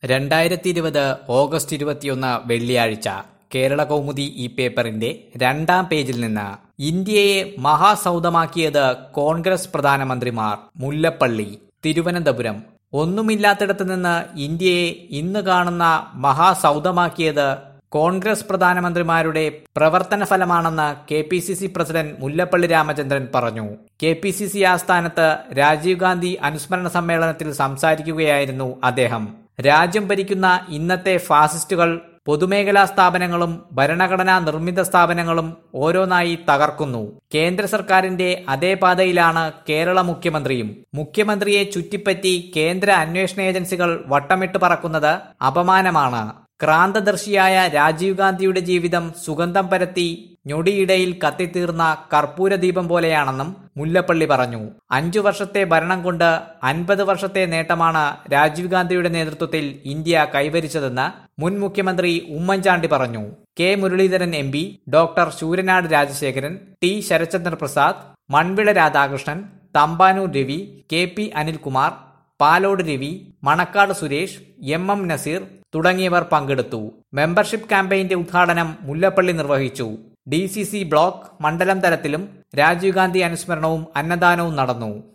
രണ്ടായിരത്തി ഇരുപത് ഓഗസ്റ്റ് ഇരുപത്തിയൊന്ന് വെള്ളിയാഴ്ച കേരള കൗമുദി ഈ പേപ്പറിന്റെ രണ്ടാം പേജിൽ നിന്ന് ഇന്ത്യയെ മഹാസൗദമാക്കിയത് കോൺഗ്രസ് പ്രധാനമന്ത്രിമാർ മുല്ലപ്പള്ളി തിരുവനന്തപുരം ഒന്നുമില്ലാത്തിടത്ത് നിന്ന് ഇന്ത്യയെ ഇന്ന് കാണുന്ന മഹാസൗദമാക്കിയത് കോൺഗ്രസ് പ്രധാനമന്ത്രിമാരുടെ പ്രവർത്തന ഫലമാണെന്ന് K P C C president Mullappally Ramachandran പറഞ്ഞു കെ പി സി സി ആസ്ഥാനത്ത് രാജീവ് ഗാന്ധി അനുസ്മരണ സമ്മേളനത്തിൽ സംസാരിക്കുകയായിരുന്നു അദ്ദേഹം രാജ്യം ഭരിക്കുന്ന ഇന്നത്തെ ഫാസിസ്റ്റുകൾ പൊതുമേഖലാ സ്ഥാപനങ്ങളും ഭരണഘടനാ നിർമ്മിത സ്ഥാപനങ്ങളും ഓരോന്നായി തകർക്കുന്നു കേന്ദ്ര സർക്കാരിന്റെ അതേ പാതയിലാണ് കേരള മുഖ്യമന്ത്രിയും മുഖ്യമന്ത്രിയെ ചുറ്റിപ്പറ്റി കേന്ദ്ര അന്വേഷണ ഏജൻസികൾ വട്ടമിട്ട് പറക്കുന്നത് അപമാനമാണ് ക്രാന്തദർശിയായ രാജീവ് ഗാന്ധിയുടെ ജീവിതം സുഗന്ധം പരത്തി ഞൊടിയിടയിൽ കത്തിത്തീർന്ന കർപ്പൂര ദീപം പോലെയാണെന്നും മുല്ലപ്പള്ളി പറഞ്ഞു അഞ്ചു വർഷത്തെ ഭരണം കൊണ്ട് അൻപത് വർഷത്തെ നേട്ടമാണ് രാജീവ് ഗാന്ധിയുടെ നേതൃത്വത്തിൽ ഇന്ത്യ കൈവരിച്ചതെന്ന് മുൻ മുഖ്യമന്ത്രി ഉമ്മൻചാണ്ടി പറഞ്ഞു K Muraleedharan M P doctor Sooranad Rajasekharan T Sarathchandra Prasad Manvila Radhakrishnan Thampanoor Ravi K P Anilkumar Palode Ravi Manakkad Suresh M M Naseer തുടങ്ങിയവർ പങ്കെടുത്തു മെമ്പർഷിപ്പ് ക്യാമ്പയിന്റെ ഉദ്ഘാടനം മുല്ലപ്പള്ളി നിർവഹിച്ചു ഡി സി സി ബ്ലോക്ക് മണ്ഡലം തലത്തിലും രാജീവ് ഗാന്ധി അനുസ്മരണവും അന്നദാനവും നടന്നു